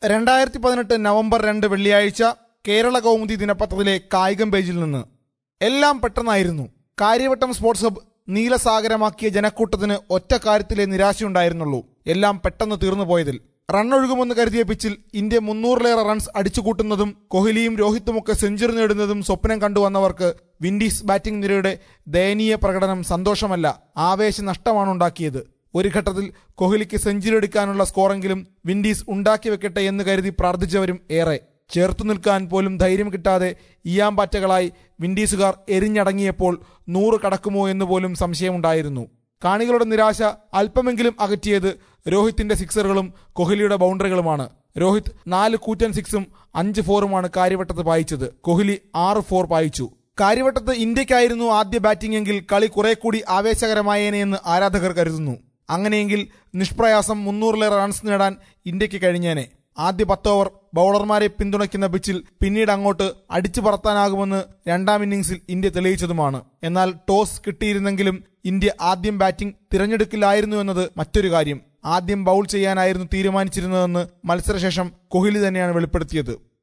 രണ്ടായിരത്തി പതിനെട്ട് നവംബർ രണ്ട് വെള്ളിയാഴ്ച കേരള കൗമുദി ദിനപത്രത്തിലെ കായികം പേജിൽ നിന്ന് എല്ലാം പെട്ടെന്നായിരുന്നു കാര്യവട്ടം സ്പോർട്സ് ഹബ് നീലസാഗരമാക്കിയ ജനക്കൂട്ടത്തിന് ഒറ്റ കാര്യത്തിലെ നിരാശയുണ്ടായിരുന്നുള്ളൂ എല്ലാം പെട്ടെന്ന് തീർന്നു പോയതിൽ റണ്ണൊഴുകുമെന്ന് കരുതിയ പിച്ചിൽ ഇന്ത്യ മുന്നൂറിലേറെ റൺസ് അടിച്ചുകൂട്ടുന്നതും കോഹ്ലിയും രോഹിത്തുമൊക്കെ സെഞ്ചുറി നേടുന്നതും സ്വപ്നം കണ്ടുവന്നവർക്ക് വിൻഡീസ് ബാറ്റിംഗ് നിരയുടെ ദയനീയ പ്രകടനം സന്തോഷമല്ല ആവേശ നഷ്ടമാണ് ഉണ്ടാക്കിയത് ഒരു ഘട്ടത്തിൽ കോഹ്ലിക്ക് സെഞ്ചുറി എടുക്കാനുള്ള സ്കോറെങ്കിലും വിൻഡീസ് ഉണ്ടാക്കി വെക്കട്ടെ എന്ന് കരുതി പ്രാർത്ഥിച്ചവരും ഏറെ ചേർത്തു നിൽക്കാൻ പോലും ധൈര്യം കിട്ടാതെ ഇയാമ്പാറ്റകളായി വിൻഡീസുകാർ എരിഞ്ഞടങ്ങിയപ്പോൾ നൂറ് കടക്കുമോ എന്ന് പോലും സംശയമുണ്ടായിരുന്നു കാണികളുടെ നിരാശ അല്പമെങ്കിലും അകറ്റിയത് രോഹിത്തിന്റെ സിക്സറുകളും കോഹ്ലിയുടെ ബൗണ്ടറികളുമാണ് രോഹിത് നാല് കൂറ്റൻ സിക്സും അഞ്ച് ഫോറുമാണ് കാര്യവട്ടത്ത് പായിച്ചത് കോഹ്ലി ആറ് ഫോർ പായിച്ചു കാര്യവട്ടത്ത് ഇന്ത്യക്കായിരുന്നു ആദ്യ ബാറ്റിംഗ് എങ്കിൽ കളി കുറെ കൂടി ആവേശകരമായേനെ എന്ന് ആരാധകർ കരുതുന്നു അങ്ങനെയെങ്കിൽ നിഷ്പ്രയാസം മുന്നൂറിലേറെ റൺസ് നേടാൻ ഇന്ത്യക്ക് കഴിഞ്ഞേനെ ആദ്യ പത്ത് ഓവർ ബൌളർമാരെ പിന്തുണയ്ക്കുന്ന പിച്ചിൽ പിന്നീട് അങ്ങോട്ട് അടിച്ചു പറത്താനാകുമെന്ന് രണ്ടാം ഇന്നിംഗ്സിൽ ഇന്ത്യ തെളിയിച്ചതുമാണ് എന്നാൽ ടോസ് കിട്ടിയിരുന്നെങ്കിലും ഇന്ത്യ ആദ്യം ബാറ്റിംഗ് തിരഞ്ഞെടുക്കില്ലായിരുന്നു എന്നത് മറ്റൊരു കാര്യം ആദ്യം ബൗൾ ചെയ്യാനായിരുന്നു തീരുമാനിച്ചിരുന്നതെന്ന് മത്സരശേഷം കോഹ്ലി തന്നെയാണ് വെളിപ്പെടുത്തിയത്